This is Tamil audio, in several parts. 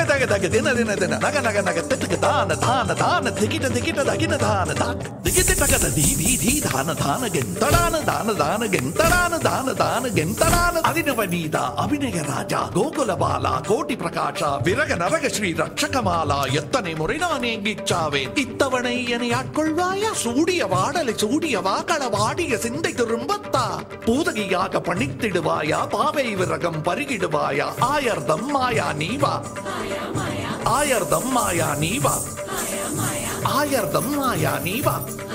தக தக தின தின தின நக நக நக திட்டுக்கு தான தான தான திகிட்ட திகிட்ட தகின தான தாக் திகிட்டு டகத தி தி தி தான தான கெந்தடான தான தான கெந்தடான தான தான கெந்தடான அதினவ நீதா அபிநய ராஜா கோகுல பாலா கோட்டி பிரகாஷா விரக நரக ஸ்ரீ ரட்சகமாலா எத்தனை முறை நான் ஏங்கிச்சாவேன் இத்தவணை என்னை ஆட்கொள்வாயா சூடிய வாடலை சூடிய வாக்கள வாடிய சிந்தை திரும்பத்தா பூதகியாக பணித்திடுவாயா பாவை விரகம் பருகிடுவாயா ஆயர்தம் மாயா நீவா ஆயர்தம் மாயா நீவா ஆயர்தம் மாயா நீவா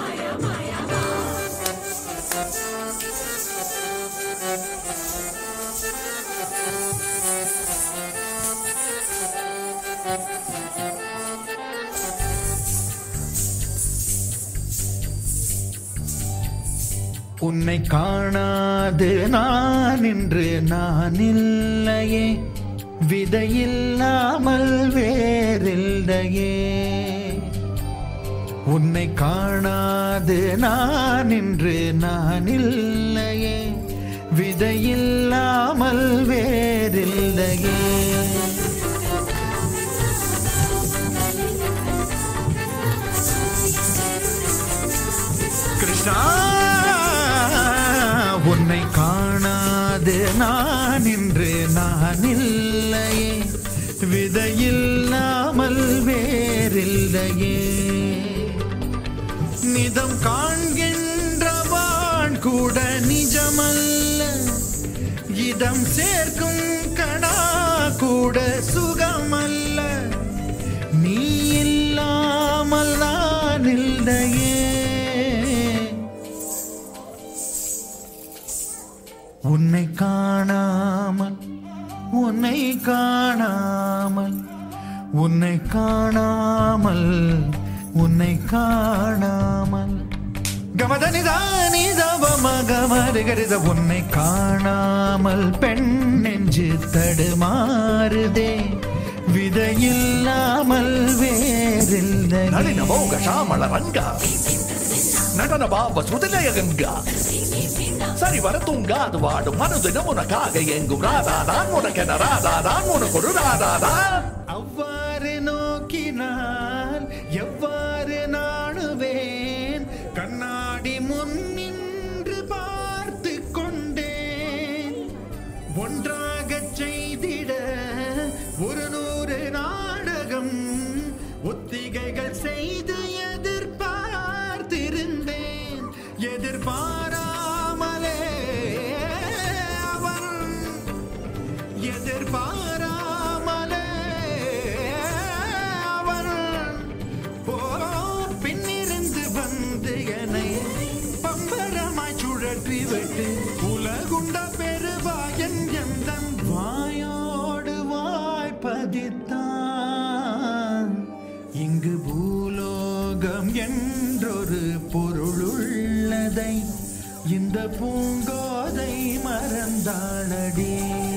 உன்னை காணாது நான் இன்று நான் இல்லையே விதையில்லாமல் வேறில்லையே உன்னை காணாது நான் இன்று நான் இல்லையே விதையில்லாமல் வேறில்லையே கிருஷ்ணா உன்னை காணாது நான் இன்று நான் இல்லையே விதையில்லாமல் வேறில்லையே நிதம் காண்கின்றவான் கூட நிஜமல்ல இதம் சேர்க்கும் கணா கூட சுகமல்ல நீ இல்லாமல் நான் இல்லையே உன்னை காணாமல் உன்னை காணாமல் உன்னை காணாமல் உன்னை காணாமல் கமதனிதானி கமருகரித உன்னை காணாமல் பெண் நெஞ்சு தடுமாறுதே விதையில்லாமல் வேறில்லை நளின மோக ஷாமள ರಂಗ ನಟನ ಭಾವ ಸುದಿಲಯ ಗಂಗ சரி வர தூங்காது வாடும் மனதினம் உனக்காக எங்கும் ராதா தான் உனக்கென ராதா தான் உனக்கு ஒரு ராதா தான் அவ்வாறு நோக்கினால் எவ்வாறு நாணுவேன் கண்ணாடி முன் நின்று பார்த்து கொண்டேன் ஒன்றாகச் செய்திட ஒரு நூறு நாடகம் ஒத்திகைகள் செய்து எதிர்பார்த்திருந்தேன் எதிர்பாராமலே அவன் எதிர்பாராமலே அவன் ஓ பின்னிருந்து வந்து என்னை பம்பரமாய் சுழற்றி விட்டு உலகுண்ட பெருவாயன் எந்த வாயோடு வாய்ப்பதித்தான் இங்கு பூலோகம் என்றொரு பொருளுள்ளதை இந்த பூங்கோதை மறந்தாளடி